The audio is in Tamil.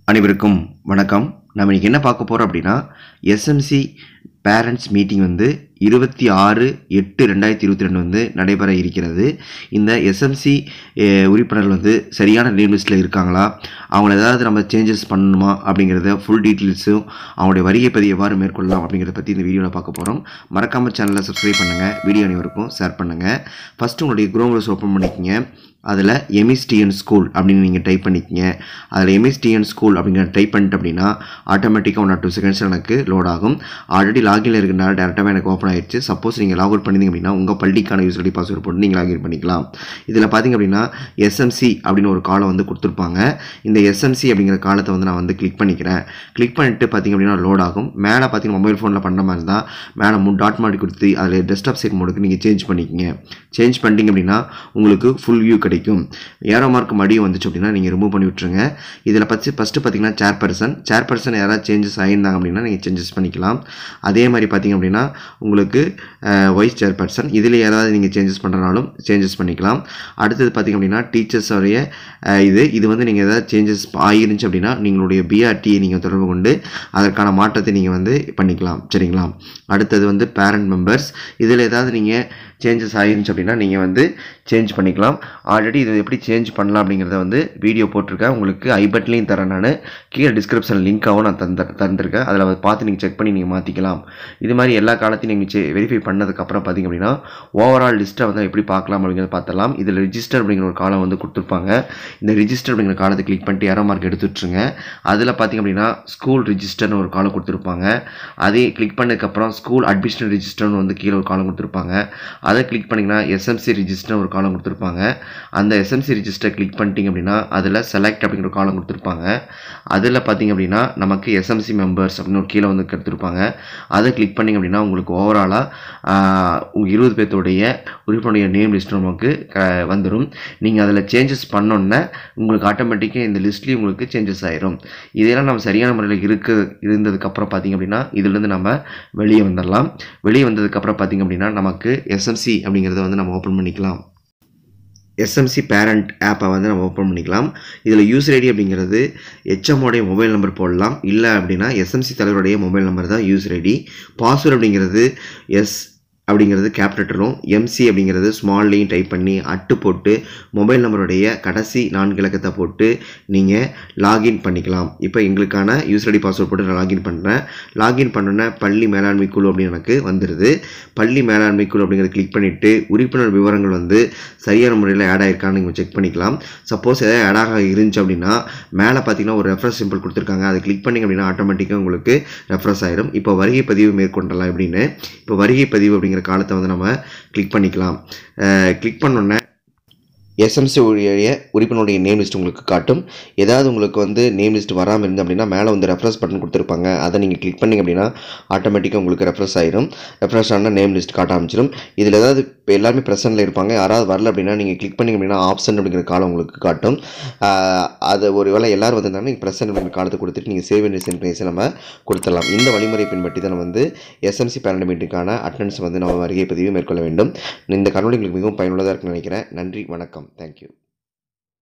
அனைவருக்கும் வணக்கம் நம்ம இன்னைக்கு என்ன பார்க்க போகிறோம் அப்படின்னா எஸ்எம்சி பேரண்ட்ஸ் மீட்டிங் வந்து இருபத்தி ஆறு எட்டு ரெண்டாயிரத்தி இருபத்தி ரெண்டு வந்து நடைபெற இருக்கிறது இந்த எஸ்எம்சி உறுப்பினர்கள் வந்து சரியான நேம் லிஸ்ட்டில் இருக்காங்களா அவங்கள ஏதாவது நம்ம சேஞ்சஸ் பண்ணணுமா அப்படிங்கிறத ஃபுல் டீட்டெயில்ஸும் அவங்களுடைய வருகை பதிவு எவ்வாறு மேற்கொள்ளலாம் அப்படிங்கிறத பற்றி இந்த வீடியோவில் பார்க்க போகிறோம் மறக்காமல் சேனலை சப்ஸ்கிரைப் பண்ணுங்கள் வீடியோ அனைவருக்கும் ஷேர் பண்ணுங்கள் ஃபஸ்ட்டு உங்களுடைய குரோம் ஓப்பன் பண்ணிக்கங்க அதில் எமிஸ்டிஎன் ஸ்கூல் அப்படின்னு நீங்கள் டைப் பண்ணிக்கங்க அதில் எமிஸ்டிஎன் ஸ்கூல் அப்படிங்கிற டைப் பண்ணிட்டு அப்படின்னா ஆட்டோமேட்டிக்காக ஒன் ஆர் டூ செகண்ட்ஸ் எனக்கு லோட் ஆகும் ஆல்ரெடி லாகின்ல இருக்கிறனால டேரெக்டாகவே எனக்கு ஓப்பன் ஆயிடுச்சு சப்போஸ் நீங்கள் லாக் அவுட் பண்ணிங்க அப்படின்னா உங்கள் பள்ளிக்கான யூஸ் ஐடி பாஸ்வேர்ட் போட்டு நீங்கள் லாகின் பண்ணிக்கலாம் இதில் பார்த்தீங்க அப்படின்னா எஸ்எம்சி அப்படின்னு ஒரு காலம் வந்து கொடுத்துருப்பாங்க இந்த எஸ்எம்சி அப்படிங்கிற காலத்தை வந்து நான் வந்து கிளிக் பண்ணிக்கிறேன் கிளிக் பண்ணிட்டு பார்த்தீங்க அப்படின்னா லோட் ஆகும் மேலே பார்த்தீங்கன்னா மொபைல் ஃபோனில் பண்ண மாதிரி இருந்தால் மேலே மூணு டாட் மாடி கொடுத்து அதில் டெஸ்க்டாப் செட் மோடுக்கு நீங்கள் சேஞ்ச் பண்ணிக்கங்க சேஞ்ச் பண்ணிட்டீங்க அப்படின்னா உங்களுக்கு ஃபுல் வியூ கிடைக்கும் ஏரோ மார்க் மடியும் வந்துச்சு அப்படின்னா நீங்கள் ரிமூவ் பண்ணி விட்டுருங்க இதில் பற்றி ஃபஸ்ட்டு பார்த்தீங்கன்னா சேர் பர்சன் சேர் பர்சன் யாராவது சேஞ்சஸ் ஆயிருந்தாங்க அப்படின்னா நீங்கள் சேஞ்சஸ் பண்ணிக்கலாம் அதே மாதிரி பார்த்தீங்க அப்படின்னா உங்களுக்கு வைஸ் சேர் பர்சன் இதில் யாராவது நீங்கள் சேஞ்சஸ் பண்ணுறனாலும் சேஞ்சஸ் பண்ணிக்கலாம் அடுத்தது பார்த்தீங்க அப்படின்னா டீச்சர்ஸோடைய இது இது வந்து நீங்கள் ஏதாவது சேஞ்சஸ் ஆகிருந்துச்சு அப்படின்னா நீங்களுடைய பிஆர்டியை நீங்கள் தொடர்பு கொண்டு அதற்கான மாற்றத்தை நீங்கள் வந்து பண்ணிக்கலாம் சரிங்களா அடுத்தது வந்து பேரண்ட் மெம்பர்ஸ் இதில் ஏதாவது நீங்கள் சேஞ்சஸ் ஆகிருந்துச்சு அப்படின்னா நீங்கள் வந்து சேஞ்ச் பண்ணிக்கலாம் ஆல்ரெடி இதை எப்படி சேஞ்ச் பண்ணலாம் அப்படிங்கிறத வந்து வீடியோ போட்டிருக்கேன் உங்களுக்கு ஐபட்லேயும் தரேன் நான் கீழே டிஸ்கிரிப்ஷன் லிங்க்காகவும் நான் தந்த தந்திருக்கேன் அதில் பார்த்து நீங்கள் செக் பண்ணி நீங்கள் மாற்றிக்கலாம் இது மாதிரி எல்லா காலத்தையும் நீங்கள் செ வெரிஃபை பண்ணதுக்கப்புறம் பார்த்தீங்க அப்படின்னா ஓவரால் லிஸ்ட்டை வந்து எப்படி பார்க்கலாம் அப்படிங்கிறத பார்த்துலாம் இதில் ரிஜிஸ்டர் அப்படிங்கிற ஒரு காலம் வந்து கொடுத்துருப்பாங்க இந்த ரிஜிஸ்டர் அப்படிங்கிற காலத்தை கிளிக் பண்ணிட்டு ஏரோ மார்க் எடுத்து விட்ருங்க அதில் பார்த்தீங்க அப்படின்னா ஸ்கூல் ரிஜிஸ்டர்னு ஒரு காலம் கொடுத்துருப்பாங்க அதே கிளிக் பண்ணதுக்கப்புறம் ஸ்கூல் அட்மிஷன் ரிஜிஸ்டர்னு வந்து கீழே ஒரு காலம் கொடுத்துருப்பாங்க அதை கிளிக் பண்ணிங்கன்னா எஸ்எம்சி ரிஜிஸ்டர் ஒரு காலம் கொடுத்துருப்பாங்க அந்த எஸ்எம்சி ரிஜிஸ்டர் கிளிக் பண்ணிட்டீங்க அப்படின்னா அதில் செலக்ட் அப்படிங்கிற காலம் கொடுத்துருப்பாங்க அதில் பார்த்தீங்க அப்படின்னா நமக்கு எஸ்எம்சி மெம்பர்ஸ் அப்படின்னு ஒரு கீழே வந்து கொடுத்துருப்பாங்க அதை கிளிக் பண்ணிங்க அப்படின்னா உங்களுக்கு ஓவராலாக உங்கள் இருபது பேர்த்தோடைய உறுப்பினுடைய நேம் லிஸ்ட் நமக்கு வந்துடும் நீங்கள் அதில் சேஞ்சஸ் பண்ணோன்னே உங்களுக்கு ஆட்டோமேட்டிக்காக இந்த லிஸ்ட்லேயும் உங்களுக்கு சேஞ்சஸ் ஆயிரும் இதெல்லாம் நம்ம சரியான முறையில் இருக்கு இருந்ததுக்கப்புறம் பார்த்தீங்க அப்படின்னா இதுலேருந்து நம்ம வெளியே வந்துடலாம் வெளியே வந்ததுக்கப்புறம் பார்த்தீங்க அப்படின்னா நமக்கு எஸ்எம்சி அப்படிங்கிறத வந்து நம்ம ஓப்பன் பண்ணிக்கலாம் எஸ்எம்சி பேரண்ட் ஆப்பை வந்து நம்ம ஓப்பன் பண்ணிக்கலாம் இதில் யூசர் ஐடி அப்படிங்கிறது ஹெச்எம்மோடைய மொபைல் நம்பர் போடலாம் இல்லை அப்படின்னா எஸ்எம்சி தலைவருடைய மொபைல் நம்பர் தான் யூசர் ஐடி பாஸ்வேர்டு அப்படிங்கிறது எஸ் அப்படிங்கிறது கேப்டரும் எம்சி அப்படிங்கிறது ஸ்மால்லையும் டைப் பண்ணி அட்டு போட்டு மொபைல் நம்பருடைய கடைசி நான்கு இலக்கத்தை போட்டு நீங்கள் லாகின் பண்ணிக்கலாம் இப்போ எங்களுக்கான யூசர் ஐடி பாஸ்வேர்ட் போட்டு நான் லாகின் பண்ணுறேன் லாகின் பண்ணோன்னே பள்ளி மேலாண்மை குழு அப்படின்னு எனக்கு வந்துடுது பள்ளி மேலாண்மை குழு அப்படிங்கிறத கிளிக் பண்ணிவிட்டு உறுப்பினர் விவரங்கள் வந்து சரியான முறையில் ஆட் ஆயிருக்கான்னு நீங்கள் செக் பண்ணிக்கலாம் சப்போஸ் எதாவது ஆட் ஆக இருந்துச்சு அப்படின்னா மேலே பார்த்தீங்கன்னா ஒரு ரெஃப்ரெஸ் சிம்பிள் கொடுத்துருக்காங்க அதை கிளிக் பண்ணிங்க அப்படின்னா ஆட்டோமேட்டிக்காக உங்களுக்கு ரெஃப்ரெஸ் ஆயிரும் இப்போ வருகை பதிவு மேற்கொண்டலாம் எப்படின்னு இப்போ வருகை பதிவு அப்படிங்கிற அப்படிங்கிற காலத்தை வந்து நம்ம கிளிக் பண்ணிக்கலாம் கிளிக் பண்ணோன்னே எஸ்எம்சி உடைய உறுப்பினருடைய நேம் லிஸ்ட் உங்களுக்கு காட்டும் ஏதாவது உங்களுக்கு வந்து நேம் லிஸ்ட் வராமல் இருந்து அப்படின்னா மேலே வந்து ரெஃப்ரெஸ் பட்டன் கொடுத்துருப்பாங்க அதை நீங்கள் கிளிக் பண்ணிங்க அப்படின்னா ஆட்டோமேட்டிக்காக உங்களுக்கு ரெஃப்ரெஸ் ஆயிரும் ரெஃப்ரெஷ் ஆனால் நேம் லிஸ்ட் காட்ட ஆரம்பிச்சிடும் இதில் ஏதாவது இப்போ எல்லாருமே ப்ரெசென்ட்டில் இருப்பாங்க யாராவது வரல அப்படின்னா நீங்கள் கிளிக் பண்ணிங்க அப்படின்னா ஆப்ஷன் அப்படிங்கிற காலம் உங்களுக்கு காட்டும் அது ஒரு வேளை எல்லோரும் வந்திருந்தாங்கன்னா நீங்கள் ப்ரெசென்ட் அப்படிங்கிற காலத்தை கொடுத்துட்டு நீங்கள் சேவ் அண்ட் இன்ஃபர்மேஷன் நம்ம கொடுத்துடலாம் இந்த வழிமுறை பின்பற்றி தான் வந்து எஸ்எம்சி பேரண்ட் மீட்டிங்கான அட்டன்ஸ் வந்து நம்ம வருகை பதிவு மேற்கொள்ள வேண்டும் இந்த கண்ணொலி உங்களுக்கு மிகவும் பயனுள்ளதாக இருக்குன்னு நினைக்கிறேன் நன்றி வணக்கம் தேங்க்யூ